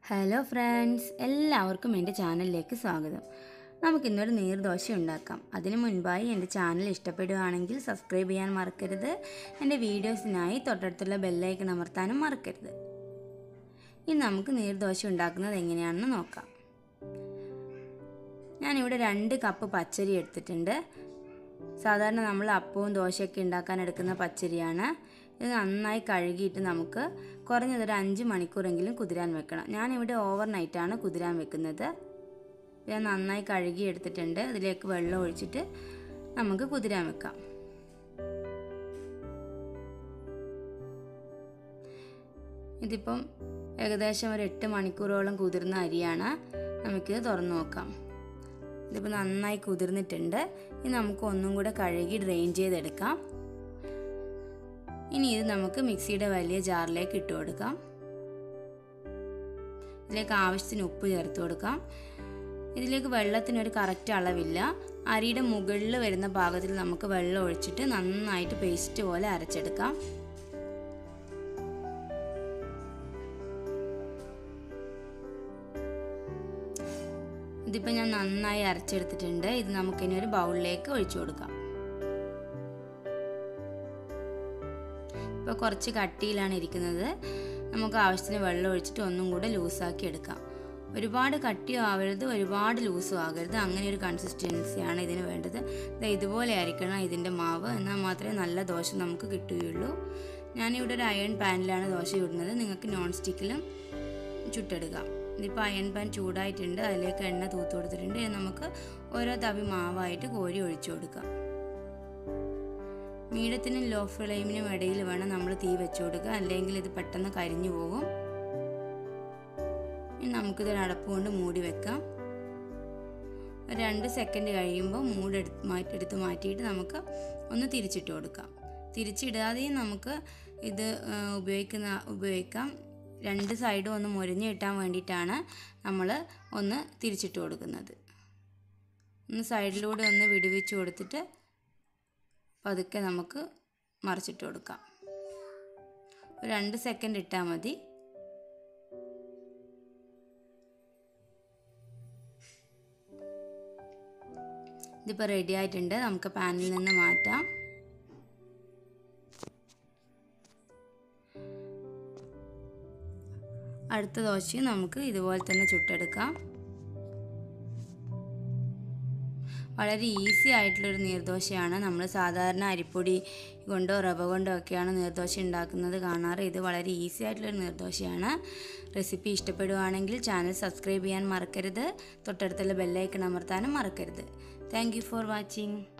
hello friends എല്ലാവർക്കും എൻ്റെ ചാനലിലേക്ക് സ്വാഗതം നമുക്കിന്നൊരു നീർദോശ ഉണ്ടാക്കാം അതിനു മുൻപായി എൻ്റെ ചാനൽ ഇഷ്ടപ്പെടുകയാണെങ്കിൽ സബ്സ്ക്രൈബ് ചെയ്യാൻ മറക്കരുത് എൻ്റെ വീഡിയോസിനായി തൊട്ടടുത്തുള്ള ബെല്ലൈക്കൺ അമർത്താനും മറക്കരുത് ഇനി നമുക്ക് നീർദോശ ഉണ്ടാക്കുന്നത് എങ്ങനെയാണെന്ന് നോക്കാം ഞാനിവിടെ രണ്ട് കപ്പ് പച്ചരി എടുത്തിട്ടുണ്ട് സാധാരണ നമ്മൾ അപ്പവും ദോശയൊക്കെ ഉണ്ടാക്കാൻ എടുക്കുന്ന പച്ചരിയാണ് ഇത് നന്നായി കഴുകിയിട്ട് നമുക്ക് കുറഞ്ഞതൊരു അഞ്ച് മണിക്കൂറെങ്കിലും കുതിരാൻ വെക്കണം ഞാനിവിടെ ഓവർ നൈറ്റാണ് കുതിരാൻ വെക്കുന്നത് ഞാൻ നന്നായി കഴുകി എടുത്തിട്ടുണ്ട് അതിലേക്ക് വെള്ളം ഒഴിച്ചിട്ട് നമുക്ക് കുതിരാൻ വെക്കാം ഇതിപ്പം ഏകദേശം ഒരു എട്ട് മണിക്കൂറോളം കുതിർന്ന അരിയാണ് നമുക്കിത് തുറന്നു നോക്കാം ഇതിപ്പോൾ നന്നായി കുതിർന്നിട്ടുണ്ട് ഇനി നമുക്ക് ഒന്നും കൂടെ കഴുകി ഡ്രെയിൻ ചെയ്തെടുക്കാം ഇനി ഇത് നമുക്ക് മിക്സിയുടെ വലിയ ജാറിലേക്ക് ഇട്ട് കൊടുക്കാം ഇതിലേക്ക് ആവശ്യത്തിന് ഉപ്പ് ചേർത്ത് കൊടുക്കാം ഇതിലേക്ക് വെള്ളത്തിനൊരു കറക്റ്റ് അളവില്ല അരിയുടെ മുകളിൽ വരുന്ന ഭാഗത്തിൽ നമുക്ക് വെള്ളം ഒഴിച്ചിട്ട് നന്നായിട്ട് പേസ്റ്റ് പോലെ അരച്ചെടുക്കാം ഇതിപ്പോൾ ഞാൻ നന്നായി അരച്ചെടുത്തിട്ടുണ്ട് ഇത് നമുക്കിനി ഒരു ബൗളിലേക്ക് ഒഴിച്ചു കൊടുക്കാം ഇപ്പോൾ കുറച്ച് കട്ടിയിലാണ് ഇരിക്കുന്നത് നമുക്ക് ആവശ്യത്തിന് വെള്ളം ഒഴിച്ചിട്ട് ഒന്നും കൂടെ ലൂസാക്കി എടുക്കാം ഒരുപാട് കട്ടിയും ആവരുത് ഒരുപാട് ലൂസും ആകരുത് അങ്ങനെ ഒരു കൺസിസ്റ്റൻസിയാണ് ഇതിന് വേണ്ടത് ഇതുപോലെ ആയിരിക്കണം ഇതിൻ്റെ മാവ് എന്നാൽ മാത്രമേ നല്ല ദോശ നമുക്ക് കിട്ടുകയുള്ളൂ ഞാനിവിടെ ഒരു അയൺ പാനിലാണ് ദോശ ചുടുന്നത് നിങ്ങൾക്ക് നോൺ സ്റ്റിക്കിലും ചുട്ടെടുക്കാം ഇതിപ്പോൾ അയൺ പാൻ ചൂടായിട്ടുണ്ട് അതിലേക്ക് എണ്ണ തൂത്ത് കൊടുത്തിട്ടുണ്ട് ഇനി നമുക്ക് ഓരോ തവി മാവായിട്ട് കോരി ഒഴിച്ചു കൊടുക്കാം മീഡിയത്തിനും ലോ ഫ്ലെയിമിനും ഇടയിൽ വേണം നമ്മൾ തീ വെച്ചു കൊടുക്കുക അല്ലെങ്കിൽ ഇത് പെട്ടെന്ന് കരിഞ്ഞു പോകും ഇനി നമുക്കിത് അടപ്പ് കൊണ്ട് മൂടി വെക്കാം ഒരു രണ്ട് സെക്കൻഡ് കഴിയുമ്പോൾ മൂട് എടുത്ത് മാറ്റി എടുത്ത് മാറ്റിയിട്ട് നമുക്ക് ഒന്ന് തിരിച്ചിട്ട് കൊടുക്കാം തിരിച്ചിടാതെയും നമുക്ക് ഇത് ഉപയോഗിക്കുന്ന ഉപയോഗിക്കാം രണ്ട് സൈഡും ഒന്ന് മുരിഞ്ഞ് കിട്ടാൻ വേണ്ടിയിട്ടാണ് നമ്മൾ ഒന്ന് തിരിച്ചിട്ട് കൊടുക്കുന്നത് ഒന്ന് സൈഡിലൂടെ ഒന്ന് വിടുവിച്ച് കൊടുത്തിട്ട് പതുക്കെ നമുക്ക് മറിച്ചിട്ട് കൊടുക്കാം ഒരു രണ്ട് സെക്കൻഡ് ഇട്ടാൽ മതി ഇതിപ്പോൾ റെഡി ആയിട്ടുണ്ട് നമുക്ക് പാനിൽ നിന്ന് മാറ്റാം അടുത്ത ദോശയും നമുക്ക് ഇതുപോലെ തന്നെ ചുട്ടെടുക്കാം വളരെ ഈസി ആയിട്ടുള്ളൊരു നീർദോശയാണ് നമ്മൾ സാധാരണ അരിപ്പൊടി കൊണ്ടോ റവ കൊണ്ടോ ഒക്കെയാണ് നീർദോശ ഉണ്ടാക്കുന്നത് കാണാറ് ഇത് വളരെ ഈസി ആയിട്ടുള്ളൊരു നീർദോശയാണ് റെസിപ്പി ഇഷ്ടപ്പെടുവാണെങ്കിൽ ചാനൽ സബ്സ്ക്രൈബ് ചെയ്യാൻ മറക്കരുത് തൊട്ടടുത്തുള്ള ബെല്ലൈക്കൺ അമർത്താനും മറക്കരുത് താങ്ക് ഫോർ വാച്ചിങ്